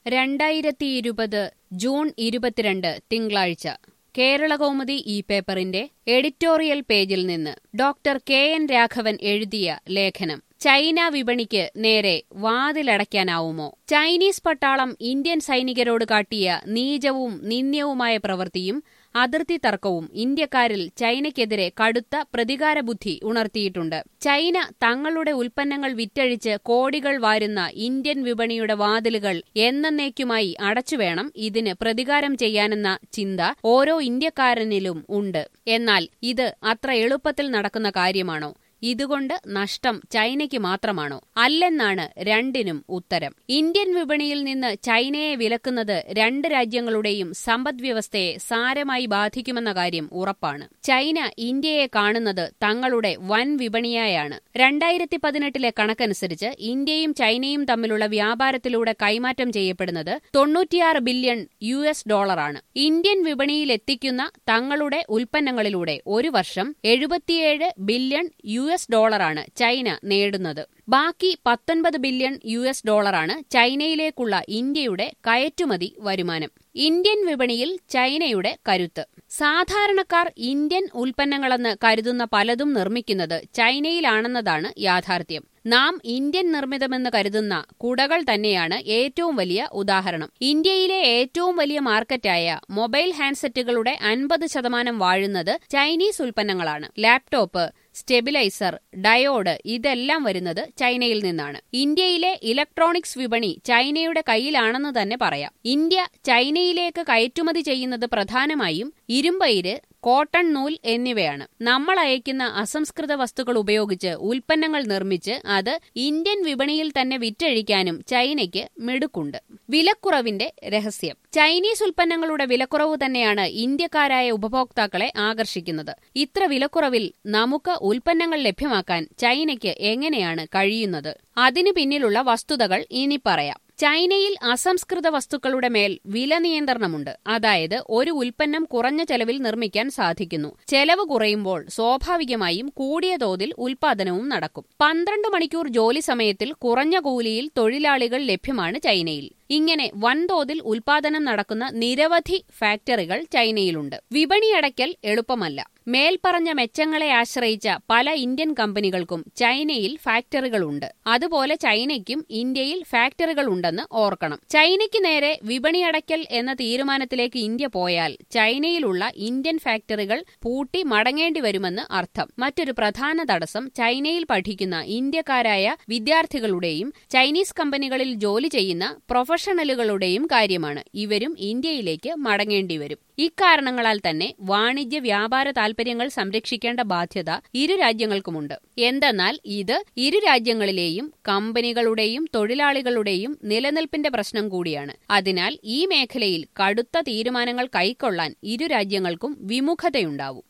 രണ്ടായിരത്തി ഇരുപത് ജൂൺ ഇരുപത്തിരണ്ട് തിങ്കളാഴ്ച കേരളകൗമുദി ഈ പേപ്പറിന്റെ എഡിറ്റോറിയൽ പേജിൽ നിന്ന് ഡോക്ടർ കെ എൻ രാഘവൻ എഴുതിയ ലേഖനം ചൈന വിപണിക്ക് നേരെ വാതിലടയ്ക്കാനാവുമോ ചൈനീസ് പട്ടാളം ഇന്ത്യൻ സൈനികരോട് കാട്ടിയ നീചവും നിന്ദ്യവുമായ പ്രവൃത്തിയും അതിർത്തി തർക്കവും ഇന്ത്യക്കാരിൽ ചൈനയ്ക്കെതിരെ കടുത്ത പ്രതികാരബുദ്ധി ഉണർത്തിയിട്ടുണ്ട് ചൈന തങ്ങളുടെ ഉൽപ്പന്നങ്ങൾ വിറ്റഴിച്ച് കോടികൾ വാരുന്ന ഇന്ത്യൻ വിപണിയുടെ വാതിലുകൾ എന്നേക്കുമായി അടച്ചുവേണം ഇതിന് പ്രതികാരം ചെയ്യാനെന്ന ചിന്ത ഓരോ ഇന്ത്യക്കാരനിലും ഉണ്ട് എന്നാൽ ഇത് അത്ര എളുപ്പത്തിൽ നടക്കുന്ന കാര്യമാണോ ഇതുകൊണ്ട് നഷ്ടം ചൈനയ്ക്ക് മാത്രമാണോ അല്ലെന്നാണ് രണ്ടിനും ഉത്തരം ഇന്ത്യൻ വിപണിയിൽ നിന്ന് ചൈനയെ വിലക്കുന്നത് രണ്ട് രാജ്യങ്ങളുടെയും സമ്പദ്വ്യവസ്ഥയെ സാരമായി ബാധിക്കുമെന്ന കാര്യം ഉറപ്പാണ് ചൈന ഇന്ത്യയെ കാണുന്നത് തങ്ങളുടെ വൻ വിപണിയായാണ് രണ്ടായിരത്തി പതിനെട്ടിലെ കണക്കനുസരിച്ച് ഇന്ത്യയും ചൈനയും തമ്മിലുള്ള വ്യാപാരത്തിലൂടെ കൈമാറ്റം ചെയ്യപ്പെടുന്നത് തൊണ്ണൂറ്റിയാറ് ബില്യൺ യു എസ് ഡോളറാണ് ഇന്ത്യൻ വിപണിയിൽ എത്തിക്കുന്ന തങ്ങളുടെ ഉൽപ്പന്നങ്ങളിലൂടെ ഒരു വർഷം എഴുപത്തിയേഴ് ബില്യൺ യു എസ് ഡോളറാണ് ചൈന നേടുന്നത് ബാക്കി പത്തൊൻപത് ബില്യൺ യു എസ് ഡോളറാണ് ചൈനയിലേക്കുള്ള ഇന്ത്യയുടെ കയറ്റുമതി വരുമാനം ഇന്ത്യൻ വിപണിയിൽ ചൈനയുടെ കരുത്ത് സാധാരണക്കാർ ഇന്ത്യൻ ഉൽപ്പന്നങ്ങളെന്ന് കരുതുന്ന പലതും നിർമ്മിക്കുന്നത് ചൈനയിലാണെന്നതാണ് യാഥാർത്ഥ്യം നാം ഇന്ത്യൻ നിർമ്മിതമെന്ന് കരുതുന്ന കുടകൾ തന്നെയാണ് ഏറ്റവും വലിയ ഉദാഹരണം ഇന്ത്യയിലെ ഏറ്റവും വലിയ മാർക്കറ്റായ മൊബൈൽ ഹാൻഡ്സെറ്റുകളുടെ അൻപത് ശതമാനം വാഴുന്നത് ചൈനീസ് ഉൽപ്പന്നങ്ങളാണ് ലാപ്ടോപ്പ് സ്റ്റെബിലൈസർ ഡയോഡ് ഇതെല്ലാം വരുന്നത് ചൈനയിൽ നിന്നാണ് ഇന്ത്യയിലെ ഇലക്ട്രോണിക്സ് വിപണി ചൈനയുടെ കയ്യിലാണെന്ന് തന്നെ പറയാം ഇന്ത്യ ചൈനയിലേക്ക് കയറ്റുമതി ചെയ്യുന്നത് പ്രധാനമായും ഇരുമ്പയിര് കോട്ടൺ നൂൽ എന്നിവയാണ് നമ്മൾ അയക്കുന്ന അസംസ്കൃത വസ്തുക്കൾ ഉപയോഗിച്ച് ഉൽപ്പന്നങ്ങൾ നിർമ്മിച്ച് അത് ഇന്ത്യൻ വിപണിയിൽ തന്നെ വിറ്റഴിക്കാനും ചൈനയ്ക്ക് മിടുക്കുണ്ട് വിലക്കുറവിന്റെ രഹസ്യം ചൈനീസ് ഉൽപ്പന്നങ്ങളുടെ വിലക്കുറവ് തന്നെയാണ് ഇന്ത്യക്കാരായ ഉപഭോക്താക്കളെ ആകർഷിക്കുന്നത് ഇത്ര വിലക്കുറവിൽ നമുക്ക് ഉൽപ്പന്നങ്ങൾ ലഭ്യമാക്കാൻ ചൈനയ്ക്ക് എങ്ങനെയാണ് കഴിയുന്നത് അതിനു പിന്നിലുള്ള വസ്തുതകൾ ഇനി പറയാം ചൈനയിൽ അസംസ്കൃത വസ്തുക്കളുടെ മേൽ വില നിയന്ത്രണമുണ്ട് അതായത് ഒരു ഉൽപ്പന്നം കുറഞ്ഞ ചെലവിൽ നിർമ്മിക്കാൻ സാധിക്കുന്നു ചെലവ് കുറയുമ്പോൾ സ്വാഭാവികമായും കൂടിയ തോതിൽ ഉൽപാദനവും നടക്കും പന്ത്രണ്ട് മണിക്കൂർ ജോലി സമയത്തിൽ കുറഞ്ഞ കൂലിയിൽ തൊഴിലാളികൾ ലഭ്യമാണ് ചൈനയിൽ ഇങ്ങനെ വൻതോതിൽ ഉൽപാദനം നടക്കുന്ന നിരവധി ഫാക്ടറികൾ ചൈനയിലുണ്ട് വിപണിയടയ്ക്കൽ എളുപ്പമല്ല മേൽപ്പറഞ്ഞ മെച്ചങ്ങളെ ആശ്രയിച്ച പല ഇന്ത്യൻ കമ്പനികൾക്കും ചൈനയിൽ ഫാക്ടറികളുണ്ട് അതുപോലെ ചൈനയ്ക്കും ഇന്ത്യയിൽ ഫാക്ടറികൾ ഉണ്ടെന്ന് ഓർക്കണം ചൈനയ്ക്ക് നേരെ വിപണിയടയ്ക്കൽ എന്ന തീരുമാനത്തിലേക്ക് ഇന്ത്യ പോയാൽ ചൈനയിലുള്ള ഇന്ത്യൻ ഫാക്ടറികൾ പൂട്ടി മടങ്ങേണ്ടി വരുമെന്ന് അർത്ഥം മറ്റൊരു പ്രധാന തടസ്സം ചൈനയിൽ പഠിക്കുന്ന ഇന്ത്യക്കാരായ വിദ്യാർത്ഥികളുടെയും ചൈനീസ് കമ്പനികളിൽ ജോലി ചെയ്യുന്ന പ്രൊഫഷണലുകളുടെയും കാര്യമാണ് ഇവരും ഇന്ത്യയിലേക്ക് മടങ്ങേണ്ടി വരും ഇക്കാരണങ്ങളാൽ തന്നെ വാണിജ്യ വ്യാപാര താൽപര്യങ്ങൾ സംരക്ഷിക്കേണ്ട ബാധ്യത ഇരു രാജ്യങ്ങൾക്കുമുണ്ട് എന്തെന്നാൽ ഇത് ഇരു രാജ്യങ്ങളിലെയും കമ്പനികളുടെയും തൊഴിലാളികളുടെയും നിലനിൽപ്പിന്റെ പ്രശ്നം കൂടിയാണ് അതിനാൽ ഈ മേഖലയിൽ കടുത്ത തീരുമാനങ്ങൾ കൈക്കൊള്ളാൻ ഇരു രാജ്യങ്ങൾക്കും വിമുഖതയുണ്ടാവും